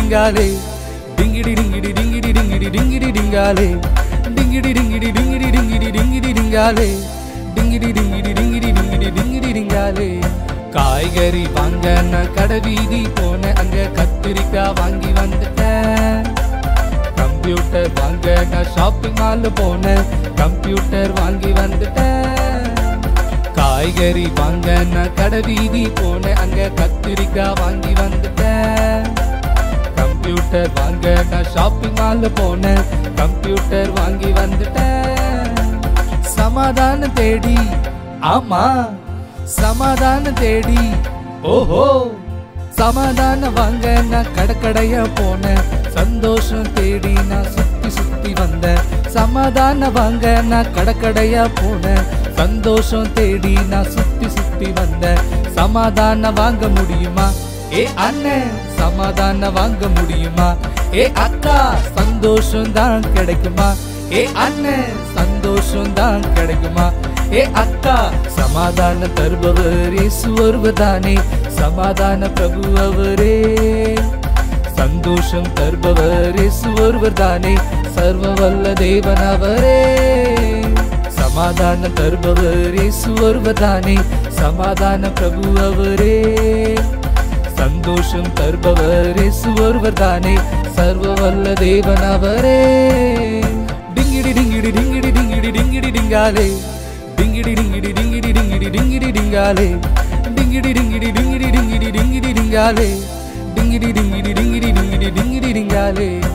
டிங்காலே டிங்கிடி டிங்கிடி டிங்கிடி டிங்கிடி டிங்கிடி டிங்காலே டிங்கிடி டிங்கிடி டிங்கிடி டிங்கிடி டிங்கிடி டிங்காலே டிங்கிடி டிங்கிடி டிங்கிடி டிங்கிடி டிங்கிடி டிங்காலே காய்கறி வாங்க நான் கடை வீதி போனேன் அங்க கத்திரிக்காய் வாங்கி வந்துட்டேன் கம்ப்யூட்டர் வாங்க நான் ஷாப்பிங் மால் போனேன் கம்ப்யூட்டர் வாங்கி வந்துட்டேன் காய்கறி வாங்க நான் கடை வீதி போனேன் அங்க கத்திரிக்காய் வாங்கி வந்துட்டேன் கம்ப்யூட்டர் வாங்க நான் ஷாப்பிங் மால் போனேன் கம்ப்யூட்டர் வாங்கி வந்துட்டேன் சமாதானம் தேடி ஆமா சமாதானம் தேடி ஓஹோ சமாதானம் வாங்க நான் கடக்கடையா போனேன் சந்தோஷம் தேடி நான் சுத்தி சுத்தி வந்தேன் சமாதானம் வாங்க நான் கடக்கடையா போனேன் சந்தோஷம் தேடி நான் சுத்தி சுத்தி வந்தேன் சமாதானம் வாங்க முடியுமா ஏ அண்ணன் சமாதானம் வாங்க முடியுமா ஏ அக்கா சந்தோஷம் தான் கிடைக்குமா ஏ அண்ணன் சந்தோஷம் தான் கிடைக்குமா ஏ அக்கா சமாதான தருபவர் இயேசு ஒருவர்தானே சமாதான பிரபு அவரே சந்தோஷம் தருபவர் இயேசு ஒருவர்தானே சர்வ வல்ல தேவன் அவரே சமாதான தருபவர் இயேசு ஒருவர்தானே சமாதான பிரபு அவரே சந்தோஷம் தருபவர் இயேசு ஒருவர்தானே சர்வ வல்ல தேவன் அவரே டிங்கிடி டிங்கிடி டிங்கிடி டிங்கிடி டிங்கிடி டிங்காலே டிங்கிடி டிங்கிடி டிங்கிடி டிங்கிடி டிங்கிடி டிங்காலே டிங்கிடி டிங்கிடி டிங்கிடி டிங்கிடி டிங்கிடி டிங்காலே டிங்கிடி டிங்கிடி டிங்கிடி டிங்கிடி டிங்கிடி டிங்காலே